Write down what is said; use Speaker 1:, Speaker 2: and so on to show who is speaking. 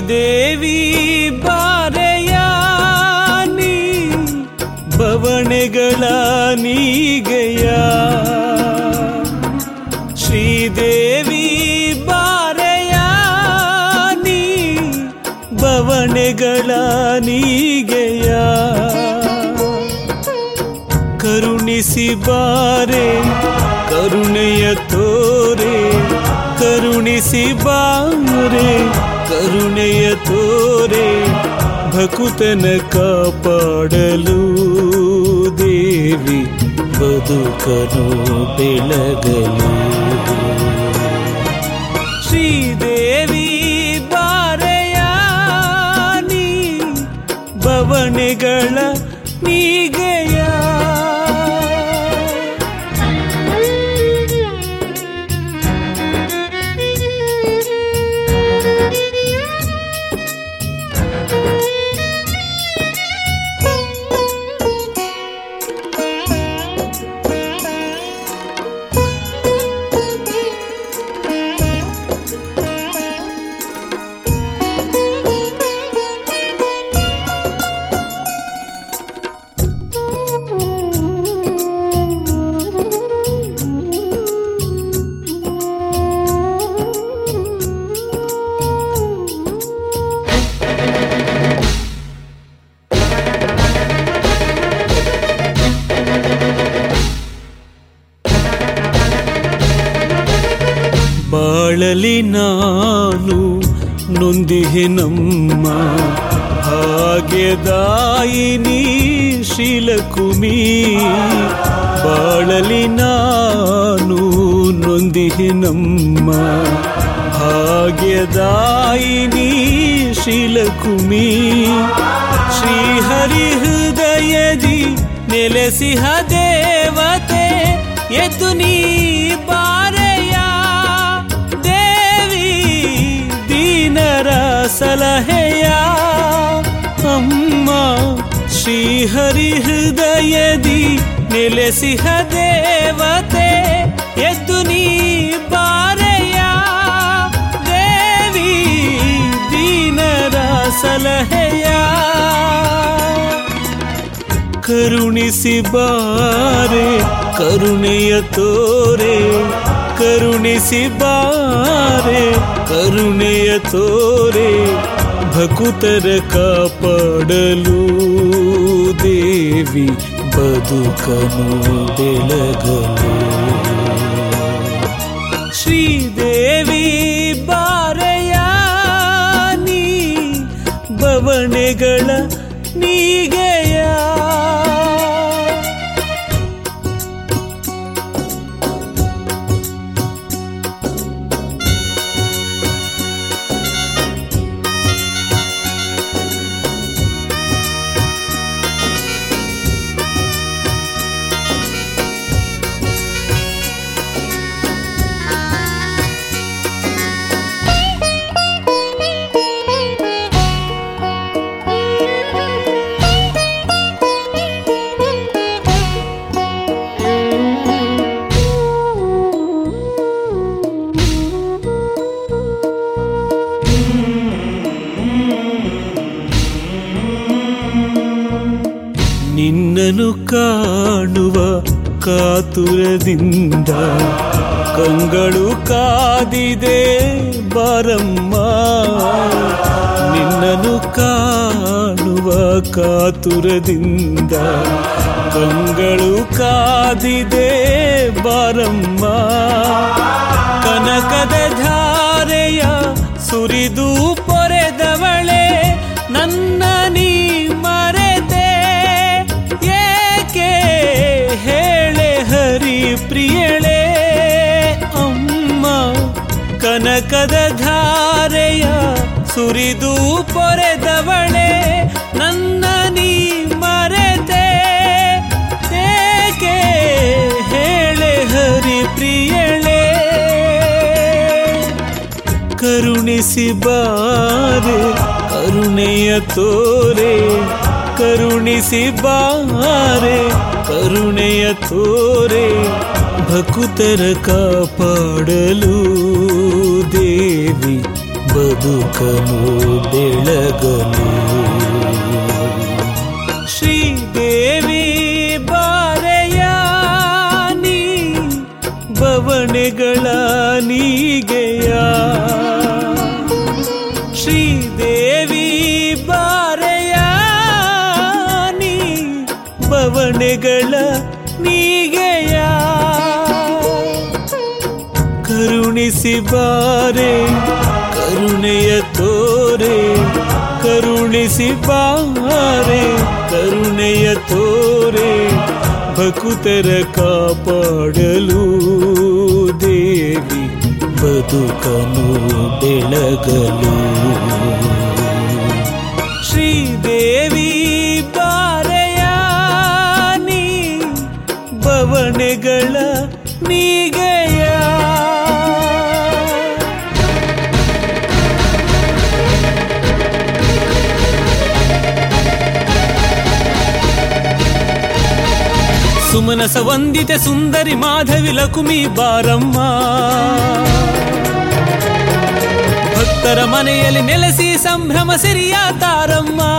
Speaker 1: ಶ್ರೀದೇವಿ ಬಾರೆಯ ನೀ ಬವಣೆಗಳ ನೀಗೆಯ ಶ್ರೀದೇವಿ ಬಾರೆಯ ನೀ ಬವಣೆಗಳ ನೀಗೆಯ ಕರುಣಿಸಿ ಬಾರೆ ಕರುಣೆಯ ತೋರೆ ಕರುಣಿಸಿ ಬಾರೆ ಕರುಣೆಯ ತೋರೆ ಭಕುತನ ಕಾಪಾಡಲು ದೇವಿ ಬದುಕನು ಬೆಳಗಲು ಶ್ರೀದೇವಿ ಬಾರೆಯ ನೀ ಬವಣೆಗಳ ನೀಗೆಯ ಬಾಳಲಿ ನಾನು ನೊಂದಿಹೆನಮ್ಮ ಭಾಗ್ಯದಾಯಿನಿ ಶೀಲಕುಮಿ ಬಾಳಲಿ ನಾನು ನೊಂದಿಹೆನಮ್ಮ ಭಾಗ್ಯದಾಯಿನಿ ಶೀಲಕುಮಿ ಶ್ರೀಹರಿ ಹೃದಯದಿ ನೆಲೆಸಿಹ ದೇವತೆ ಎದ್ದು ನೀ ಬಾರೆಯ ದೇವಿ ದೀನರ ಸಲಹೆಯ ಅಮ್ಮ ಶ್ರೀಹರಿ ಹೃದಯದಿ ನೆಲೆಸಿಹ ದೇವತೆ ಎದ್ದು ನೀ ಬಾರೆಯ ದೇವಿ ದೀನರ ಸಲಹೆಯ ಕರುಣಿಸಿ ಬಾರೆ ಕರುಣೆಯ ತೋರೆ ಕರುಣಿಸಿ ಬಾರೆ ಕರುಣೆಯ ತೋರೆ ಭಕುತರ ಕಾಪಾಡಲು ದೇವಿ ಬದುಕನು ಬೆಳಗಲು ಶ್ರೀದೇವಿ ಬಾರೆಯ ನೀ ಬವಣೆಗಳ ನೀಗೆಯ ನಿನ್ನನು ಕಾಣುವ ಕಾತುರದಿಂದ ಕಂಗಳು ಕಾದಿದೆ ಬಾರಮ್ಮ ನಿನ್ನನು ಕಾಣುವ ಕಾತುರದಿಂದ ಕಂಗಳು ಕಾದಿದೆ ಬಾರಮ್ಮ ಕನಕದ ಧಾರೆಯ ಸುರಿದು ಪೊರೆದವಳೆ ನನ್ನ ನೀ ಮರೆತೆ ಏಕೆ ಹೇಳೆ ಹರಿ ಪ್ರಿಯಳೆ ಅಮ್ಮ ಕನಕದ ಧಾರೆಯ ಸುರಿದು ಪೊರೆದವಳೆ ನನ್ನ ನೀ ಮರೆತೆ ಏಕೆ ಹೇಳೆ ಹರಿ ಪ್ರಿಯಳೆ ಕರುಣಿಸಿ ಬಾರೆ ಕರುಣೆಯ ತೋರೆ ಕರುಣಿಸಿ ಬಾರೆ ಕರುಣೆಯ ತೋರೆ ಭಕುತರ ಕಾಪಾಡಲು ದೇವಿ ಬದುಕನು ಬೆಳಗಲು ಶ್ರೀದೇವಿ ಬಾರೆಯ ನೀ ಬವಣೆಗಳ ನೀಗೆಯ ಶ್ರೀದೇವಿ ಬಾರೆಯ ನೀ ಬವಣೆಗಳ ನೀಗೆಯ ಕರುಣಿಸಿ ಬಾರೆ ಕರುಣೆಯ ತೋರೆ ಕರುಣಿಸಿ ಬಾರೆ ಕರುಣೆಯ ತೋರೆ ಭಕುತರ ಕಾಪಾಡಲು ದೇವಿ ಬದುಕನು ಬೆಳಗಲು ಶ್ರೀದೇವಿ ಬಾರೆಯ ನೀ ಬವಣೆಗಳ ನೀಗೆಯ ಸುಮನಸ ವಂದಿತೆ ಸುಂದರಿ ಮಾಧವಿ ಲಕುಮಿ ಬಾರಮ್ಮ ಭಕ್ತರ ಮನೆಯಲ್ಲಿ ನೆಲೆಸಿ ಸಂಭ್ರಮ ಸಿರಿಯ ತಾರಮ್ಮ